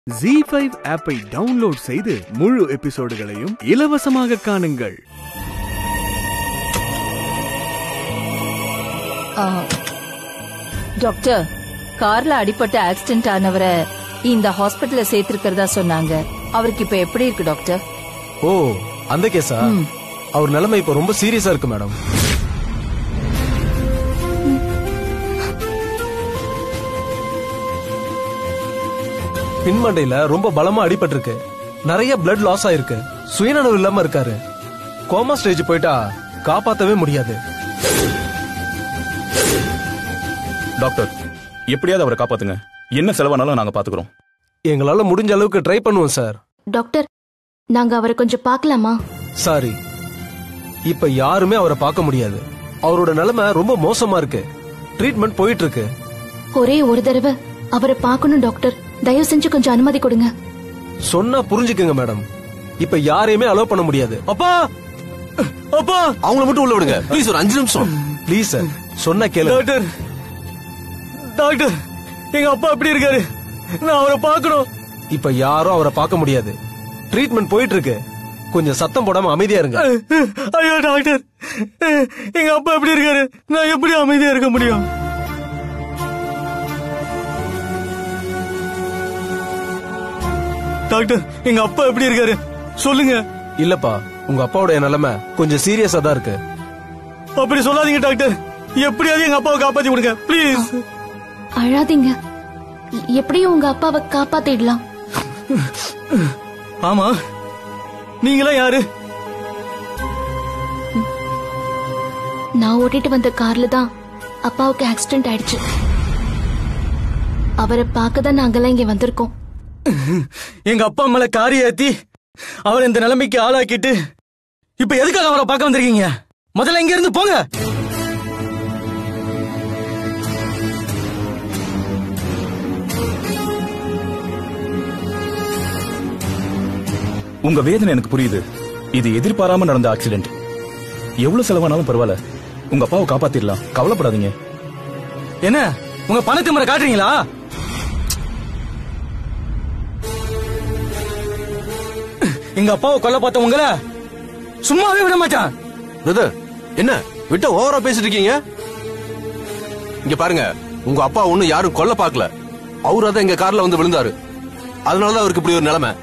G five ஆப்பை download செய்து முழு எபிசோடுகளையும் இலவசமாக காணுங்கள் ஆ. டாக்டர் கார்ல அடிபட்டு ஆக்சிடென்ட் ஆனவரை இந்த ஹாஸ்பிடல்ல சேர்த்திருக்கிறதா சொன்னாங்க அவருக்கு இப்ப எப்படி இருக்கு டாக்டர் ஓ அந்த கேஸா அவர் நிலைமை இப்ப ரொம்ப சீரியஸா இருக்கு மேடம் பின்மண்டையில ரொம்ப பலமா அடிபட்டிருக்கு நிறைய பிளட் லாஸ் ஆயிருக்கு சுயநனவு இல்லாம இருக்காரு கோமா ஸ்டேஜ் போயிட்டா காப்பாத்தவே முடியாது டாக்டர் எப்படியாவது அவரை காப்பாத்துங்க என்ன செலவானாலும் நாங்க பாத்துக்கிறோம் எங்களால முடிஞ்ச அளவுக்கு ட்ரை பண்ணுவோம் சார் டாக்டர் நாங்க அவரை கொஞ்சம் பார்க்கலாமா சாரி இப்ப யாருமே அவரை பார்க்க முடியாது அவரோட நிலைமை ரொம்ப மோசமா இருக்கு ட்ரீட்மெண்ட் போயிட்டு இருக்கு ஒரே ஒரு தடவை அவரை பார்க்கணும் டாக்டர் தயவு செஞ்சு கொஞ்சம் அனுமதி கொடுங்க சொன்னா புரிஞ்சுக்குங்க மேடம் இப்ப யாரையுமே அலோவ் பண்ண முடியாது அப்பா அப்பா அவங்கள மட்டும் உள்ள விடுங்க ப்ளீஸ் ஒரு அஞ்சு நிமிஷம் ப்ளீஸ் சார் சொன்னா கேளு டாக்டர் டாக்டர் எங்க அப்பா எப்படி இருக்காரு நான் அவரை பார்க்கணும் இப்ப யாரும் அவரை பார்க்க முடியாது ட்ரீட்மெண்ட் போயிட்டு இருக்கு கொஞ்சம் சத்தம் போடாம அமைதியா இருங்க ஐயோ டாக்டர் எங்க அப்பா எப்படி இருக்காரு நான் எப்படி அமைதியா இருக்க முடியும் டாக்டர் எங்க அப்பா எப்படி இருக்காரு சொல்லுங்க இல்லப்பா உங்க அப்பாவோட நிலைமை கொஞ்சம் சீரியஸா தான் இருக்கு அப்படி சொல்லாதீங்க டாக்டர் எப்படியாவது எங்க அப்பாவை காப்பாத்தி கொடுங்க ப்ளீஸ் அழாதீங்க எ- எப்படியும் உங்க அப்பாவை காப்பாத்திடலாம் ஆமா நீங்களா யாரு நான் ஓட்டிட்டு வந்த கார்ல தான் அப்பாவுக்கு ஆக்சிடென்ட் ஆயிடுச்சு அவரை பார்க்க தான் நாங்கெல்லாம் இங்க வந்திருக்கோம் எங்க அப்பா மேல காரி ஏத்தி அவரை இந்த நிலைமைக்கு ஆளாக்கிட்டு இப்ப எதுக்காக அவரை பார்க்க வந்திருக்கீங்க முதல்ல இங்க இருந்து போங்க உங்க வேதனை எனக்கு புரியுது இது எதிர்பாராம நடந்த ஆக்சிடென்ட் எவ்வளவு செலவானாலும் பரவாயில்ல உங்க அப்பாவை காப்பாத்திடலாம் கவலைப்படாதீங்க என்ன உங்க பணத்து முறை காட்டுறீங்களா எங்க அப்பாவை கொல்ல பார்த்த உங்கள சும்மாவே விட மாட்டான் பிரதர் என்ன விட்ட ஓவரா பேசிட்டு இருக்கீங்க இங்க பாருங்க உங்க அப்பா ஒண்ணும் யாரும் கொல்ல பார்க்கல அவரு அதான் எங்க கார்ல வந்து விழுந்தாரு அதனாலதான் அவருக்கு இப்படி ஒரு நிலைமை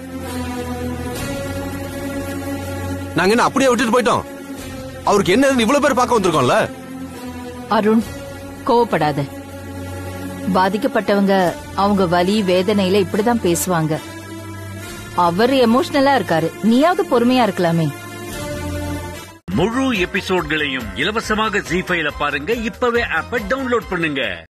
நாங்க என்ன அப்படியே விட்டுட்டு போயிட்டோம் அவருக்கு என்ன ஏதுன்னு இவ்வளவு பேர் பார்க்க வந்திருக்கோம்ல அருண் கோவப்படாத பாதிக்கப்பட்டவங்க அவங்க வலி வேதனையில இப்படிதான் பேசுவாங்க அவர் எமோஷனலா இருக்காரு நீயாவது பொறுமையா இருக்கலாமே முழு எபிசோட்களையும் இலவசமாக ஜி ஃபைல பாருங்க இப்பவே ஆப்ப டவுன்லோட் பண்ணுங்க